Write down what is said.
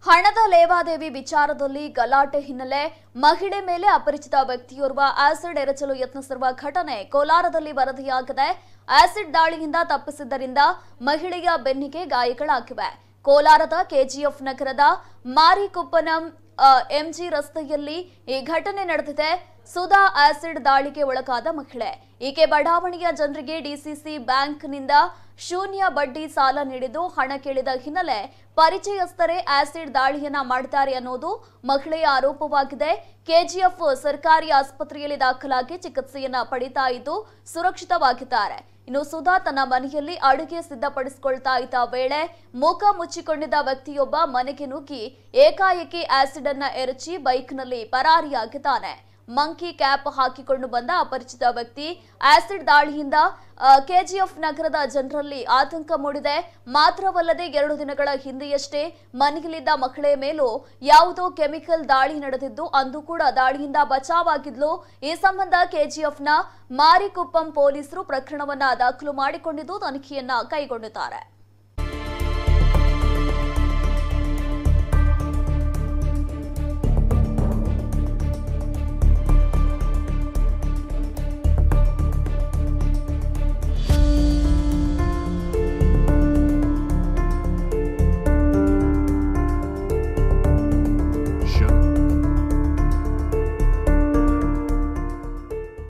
ಹಣದ ಲೇವಾದೇವಿ ವಿಚಾರದಲ್ಲಿ ಗಲಾಟೆ ಹಿನ್ನೆಲೆ ಮಹಿಳೆ ಮೇಲೆ ಅಪರಿಚಿತ ವ್ಯಕ್ತಿಯೋರ್ವ ಆಸಿಡ್ ಎರಚಲು ಯತ್ನಿಸಿರುವ ಘಟನೆ ಕೋಲಾರದಲ್ಲಿ ವರದಿಯಾಗಿದೆ ಆಸಿಡ್ ದಾಳಿಯಿಂದ ತಪ್ಪಿಸಿದ್ದರಿಂದ ಮಹಿಳೆಯ ಬೆನ್ನಿಗೆ ಗಾಯಗಳಾಗಿವೆ ಕೋಲಾರದ ಕೆಜಿಎಫ್ ನಗರದ ಮಾರಿಕೊಪ್ಪನಂ ಆ, ಎಂಜಿ ರಸ್ತೆಯಲ್ಲಿ ಈ ಘಟನೆ ನಡೆದಿದೆ ಸುಧಾ ಆಸಿಡ್ ದಾಳಿಗೆ ಒಳಗಾದ ಮಹಿಳೆ ಈಕೆ ಬಡಾವಣೆಯ ಜನರಿಗೆ ಡಿಸಿಸಿ ಬ್ಯಾಂಕ್ನಿಂದ ಶೂನ್ಯ ಬಡ್ಡಿ ಸಾಲ ನೀಡಿದ್ದು ಹಣ ಕೇಳಿದ ಹಿನ್ನೆಲೆ ಪರಿಚಯಸ್ಥರೇ ಆಸಿಡ್ ದಾಳಿಯನ್ನ ಮಾಡಿದ್ದಾರೆ ಅನ್ನೋದು ಮಹಿಳೆಯ ಆರೋಪವಾಗಿದೆ ಕೆಜಿಎಫ್ ಸರ್ಕಾರಿ ಆಸ್ಪತ್ರೆಯಲ್ಲಿ ದಾಖಲಾಗಿ ಚಿಕಿತ್ಸೆಯನ್ನ ಪಡಿತಾ ಇದ್ದು ಸುರಕ್ಷಿತವಾಗಿದ್ದಾರೆ ಇನ್ನು ಸುಧಾ ತನ್ನ ಮನೆಯಲ್ಲಿ ಅಡುಗೆ ಸಿದ್ಧಪಡಿಸಿಕೊಳ್ತಾ ಇದ್ದ ವೇಳೆ ಮುಖ ಮುಚ್ಚಿಕೊಂಡಿದ್ದ ವ್ಯಕ್ತಿಯೊಬ್ಬ ಮನೆಗೆ ನುಗ್ಗಿ ಏಕಾಏಕಿ ಆಸಿಡ್ ಅನ್ನ ಎರಚಿ ಬೈಕ್ನಲ್ಲಿ ಪರಾರಿಯಾಗಿದ್ದಾನೆ ಮಂಕಿ ಕ್ಯಾಪ್ ಹಾಕಿಕೊಂಡು ಬಂದ ಅಪರಿಚಿತ ವ್ಯಕ್ತಿ ಆಸಿಡ್ ದಾಳಿಯಿಂದ ಕೆಜಿಎಫ್ ನಗರದ ಜನರಲ್ಲಿ ಆತಂಕ ಮೂಡಿದೆ ಮಾತ್ರವಲ್ಲದೆ ಎರಡು ದಿನಗಳ ಹಿಂದೆಯಷ್ಟೇ ಮನೆಯಲ್ಲಿದ್ದ ಮಹಿಳೆಯ ಮೇಲೂ ಯಾವುದೋ ಕೆಮಿಕಲ್ ದಾಳಿ ನಡೆದಿದ್ದು ಅಂದು ಕೂಡ ದಾಳಿಯಿಂದ ಬಚಾವಾಗಿದ್ಲು ಈ ಸಂಬಂಧ ಕೆಜಿಎಫ್ನ ಮಾರಿಕುಪ್ಪಂ ಪೊಲೀಸರು ಪ್ರಕರಣವನ್ನ ದಾಖಲು ಮಾಡಿಕೊಂಡಿದ್ದು ತನಿಖೆಯನ್ನ ಕೈಗೊಂಡಿದ್ದಾರೆ